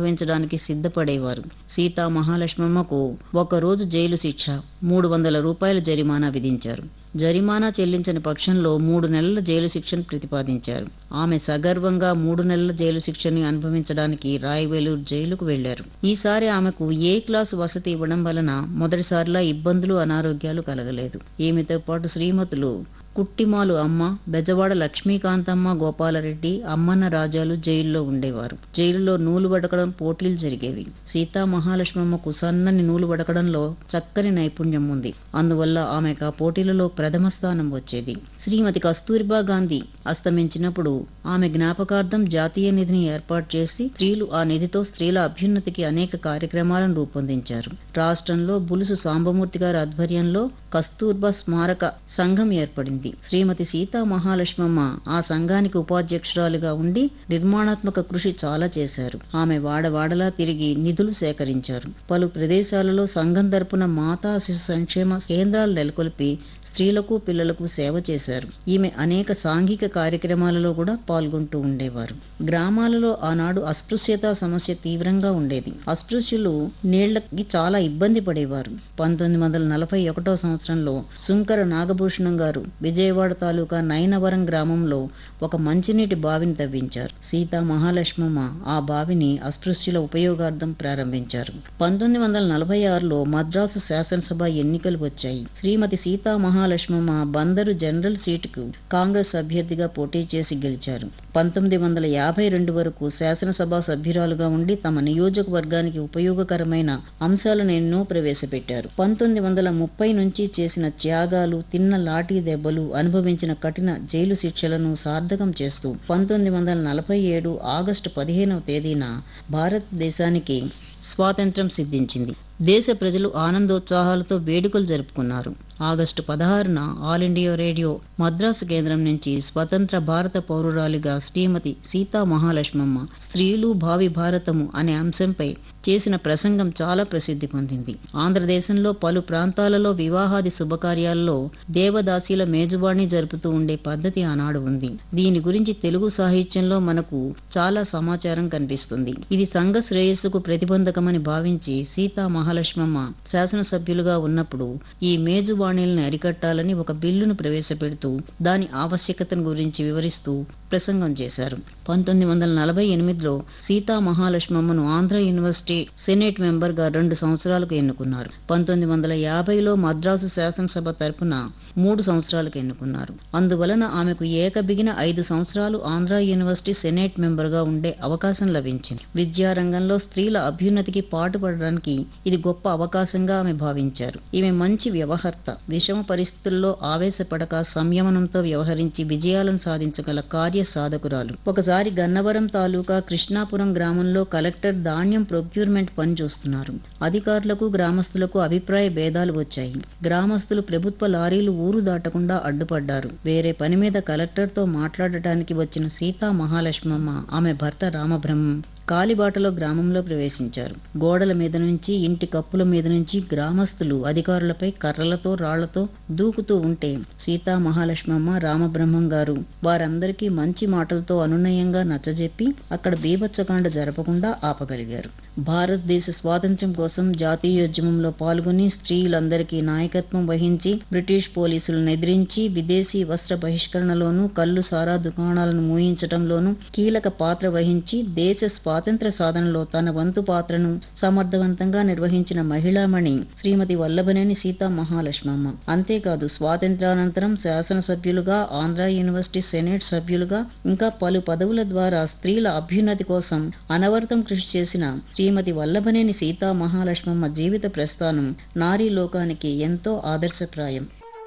అనుభవించడానికి సిద్ధపడేవారు సీతా మహాలక్ష్మమ్మకు ఒకరోజు జైలు శిక్ష మూడు వందల రూపాయల జరిమానా విధించారు జరిమానా చెల్లించని పక్షంలో మూడు నెలల జైలు శిక్షను ప్రతిపాదించారు ఆమె సగర్వంగా మూడు నెలల జైలు శిక్షని అనుభవించడానికి రాయవేలూరు జైలుకు వెళ్లారు ఈసారి ఆమెకు ఏ క్లాసు వసతి ఇవ్వడం వలన మొదటిసారిలా ఇబ్బందులు అనారోగ్యాలు కలగలేదు ఈమెతో పాటు శ్రీమతులు కుట్టిమాలు అమ్మ బెజవాడ లక్ష్మీకాంతమ్మ గోపాలరెడ్డి అమ్మన్న రాజాలు జైల్లో ఉండేవారు జైలులో నూలు వడకడం పోటీలు జరిగేవి సీతా మహాలక్ష్మమ్మకు సన్నని నూలు వడకడంలో చక్కని నైపుణ్యం ఉంది అందువల్ల ఆమెకు ఆ పోటీలలో ప్రథమ స్థానం వచ్చేది శ్రీమతి కస్తూరిబా గాంధీ అస్తమించినప్పుడు ఆమె జ్ఞాపకార్థం జాతీయ నిధిని ఏర్పాటు చేసి స్త్రీలు ఆ నిధితో స్త్రీల అభ్యున్నతికి అనేక కార్యక్రమాలను రూపొందించారు రాష్ట్రంలో బులుసు సాంబమూర్తి గారి ఆధ్వర్యంలో కస్తూర్బా స్మారక సంఘం ఏర్పడింది శ్రీమతి సీతా మహాలక్ష్మమ్మ ఆ సంఘానికి ఉపాధ్యక్షురాలుగా ఉండి నిర్మాణాత్మక కృషి చాలా చేశారు ఆమె వాడవాడలా తిరిగి నిధులు సేకరించారు పలు ప్రదేశాలలో సంఘం తరపున మాతా శిశు సంక్షేమ కేంద్రాలు నెలకొల్పి స్త్రీలకు పిల్లలకు సేవ చేశారు ఈమె అనేక సాంఘిక కార్యక్రమాలలో కూడా పాల్గొంటూ ఉండేవారు గ్రామాలలో ఆనాడు అస్పృశ్యత సమస్య తీవ్రంగా ఉండేది అస్పృశ్యులు నీళ్లకి చాలా ఇబ్బంది పడేవారు పంతొమ్మిది వందల నలభై ఒకటో సంవత్సరంలో సుంకర నాగభూషణం గారు విజయవాడ తాలూకా నైనవరం గ్రామంలో ఒక మంచినీటి బావిని తవ్వించారు సీతా మహాలక్ష్మమ్మ ఆ బావిని అస్పృశ్యుల ఉపయోగార్థం ప్రారంభించారు పంతొమ్మిది వందల నలభై ఆరులో మద్రాసు శాసనసభ ఎన్నికలు వచ్చాయి శ్రీమతి సీతా మహాలక్ష్మమ్మ బందరు జనరల్ సీటుకు కాంగ్రెస్ అభ్యర్థిగా పోటీ చేసి గెలిచారు పంతొమ్మిది వందల యాభై రెండు వరకు శాసనసభ సభ్యురాలుగా ఉండి తమ నియోజకవర్గానికి ఉపయోగకరమైన అంశాలను ఎన్నో ప్రవేశపెట్టారు పంతొమ్మిది వందల ముప్పై నుంచి చేసిన త్యాగాలు తిన్న లాఠీ దెబ్బలు అనుభవించిన కఠిన జైలు శిక్షలను సార్థకం చేస్తూ పంతొమ్మిది వందల నలభై ఏడు ఆగస్టు పదిహేనవ తేదీన భారతదేశానికి స్వాతంత్ర్యం సిద్ధించింది దేశ ప్రజలు ఆనందోత్సాహాలతో వేడుకలు జరుపుకున్నారు ఆగస్టు పదహారున ఆల్ ఇండియా రేడియో మద్రాసు కేంద్రం నుంచి స్వతంత్ర భారత పౌరురాలిగా శ్రీమతి సీతా మహాలక్ష్మమ్మ స్త్రీలు భావి భారతము అనే అంశంపై చేసిన ప్రసంగం చాలా ప్రసిద్ధి పొందింది ఆంధ్రదేశంలో పలు ప్రాంతాలలో వివాహాది శుభకార్యాల్లో దేవదాసీల మేజువాణి జరుపుతూ ఉండే పద్ధతి ఆనాడు ఉంది దీని గురించి తెలుగు సాహిత్యంలో మనకు చాలా సమాచారం కనిపిస్తుంది ఇది సంఘ శ్రేయస్సుకు ప్రతిబంధకమని భావించి సీతా మహాలక్ష్మమ్మ శాసనసభ్యులుగా ఉన్నప్పుడు ఈ మేజువాణిలను అరికట్టాలని ఒక బిల్లును ప్రవేశపెడుతూ దాని ఆవశ్యకతను గురించి వివరిస్తూ ప్రసంగం చేశారు పంతొమ్మిది వందల నలభై ఎనిమిదిలో సీతా మహాలక్ష్మమ్మను ఆంధ్ర యూనివర్సిటీ సెనేట్ మెంబర్గా రెండు సంవత్సరాలకు ఎన్నుకున్నారు పంతొమ్మిది వందల యాభైలో మద్రాసు శాసనసభ తరపున మూడు సంవత్సరాలకు ఎన్నుకున్నారు అందువలన ఆమెకు ఏకబిగిన ఐదు సంవత్సరాలు ఆంధ్ర యూనివర్సిటీ సెనేట్ మెంబర్గా ఉండే అవకాశం లభించింది విద్యారంగంలో స్త్రీల అభ్యున్నతికి పాటుపడడానికి ఇది గొప్ప అవకాశంగా ఆమె భావించారు ఈమె మంచి వ్యవహర్త విషమ పరిస్థితుల్లో ఆవేశపడక సంయమనంతో వ్యవహరించి విజయాలను సాధించగల కార్య సాధకురాలు ఒకసారి గన్నవరం తాలూకా కృష్ణాపురం గ్రామంలో కలెక్టర్ ధాన్యం ప్రొక్యూర్మెంట్ పని చూస్తున్నారు అధికారులకు గ్రామస్తులకు అభిప్రాయ భేదాలు వచ్చాయి గ్రామస్తులు ప్రభుత్వ లారీలు ఊరు దాటకుండా అడ్డుపడ్డారు వేరే పని మీద కలెక్టర్తో మాట్లాడటానికి వచ్చిన సీతా మహాలక్ష్మమ్మ ఆమె భర్త రామబ్రహ్మం కాలిబాటలో గ్రామంలో ప్రవేశించారు గోడల మీద నుంచి ఇంటి కప్పుల మీద నుంచి గ్రామస్తులు అధికారులపై కర్రలతో రాళ్లతో దూకుతూ ఉంటే సీతా మహాలక్ష్మమ్మ రామబ్రహ్మం గారు వారందరికీ మంచి మాటలతో అనునయంగా నచ్చజెప్పి అక్కడ బీభత్సకాండ జరపకుండా ఆపగలిగారు భారతదేశ స్వాతంత్ర్యం కోసం జాతీయోద్యమంలో పాల్గొని స్త్రీలందరికీ నాయకత్వం వహించి బ్రిటిష్ పోలీసులను ఎదిరించి విదేశీ వస్త్ర బహిష్కరణలోనూ కళ్ళు సారా దుకాణాలను మూయించటంలోనూ కీలక పాత్ర వహించి దేశ స్వాతంత్ర సాధనలో తన వంతు పాత్రను సమర్థవంతంగా నిర్వహించిన మహిళామణి శ్రీమతి వల్లభనేని సీతా మహాలక్ష్మమ్మ అంతేకాదు స్వాతంత్రానంతరం శాసనసభ్యులుగా ఆంధ్ర యూనివర్సిటీ సెనేట్ సభ్యులుగా ఇంకా పలు పదవుల ద్వారా స్త్రీల అభ్యున్నతి కోసం అనవరతం కృషి చేసిన శ్రీమతి వల్లభనేని సీతా మహాలక్ష్మమ్మ జీవిత ప్రస్థానం నారీ లోకానికి ఎంతో ఆదర్శప్రాయం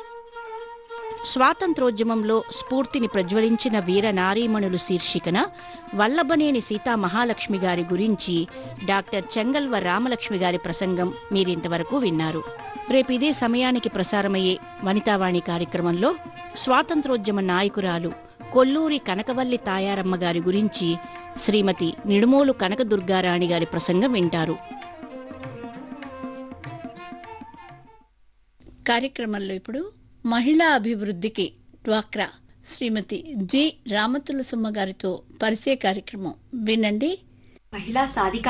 స్వాతంత్రోద్యమంలో స్ఫూర్తిని ప్రజ్వలించిన వీర నారీమణులు శీర్షికన వల్లభనేని సీతా మహాలక్ష్మి గారి గురించి డాక్టర్ చెంగల్వ రామలక్ష్మి గారి ప్రసంగం మీరింతవరకు విన్నారు రేపు ఇదే సమయానికి ప్రసారమయ్యే వనితావాణి కార్యక్రమంలో స్వాతంత్రోద్యమ నాయకురాలు కొల్లూరి కనకవల్లి తాయారమ్మ గారి గురించి శ్రీమతి నిడుమోలు కనకదుర్గారాణి గారి ప్రసంగం వింటారు కార్యక్రమంలో ఇప్పుడు మహిళా అభివృద్ధికి డ్వాక్రా శ్రీమతి జి రామతులసమ్మ గారితో పరిచయ కార్యక్రమం వినండి మహిళా సాధికార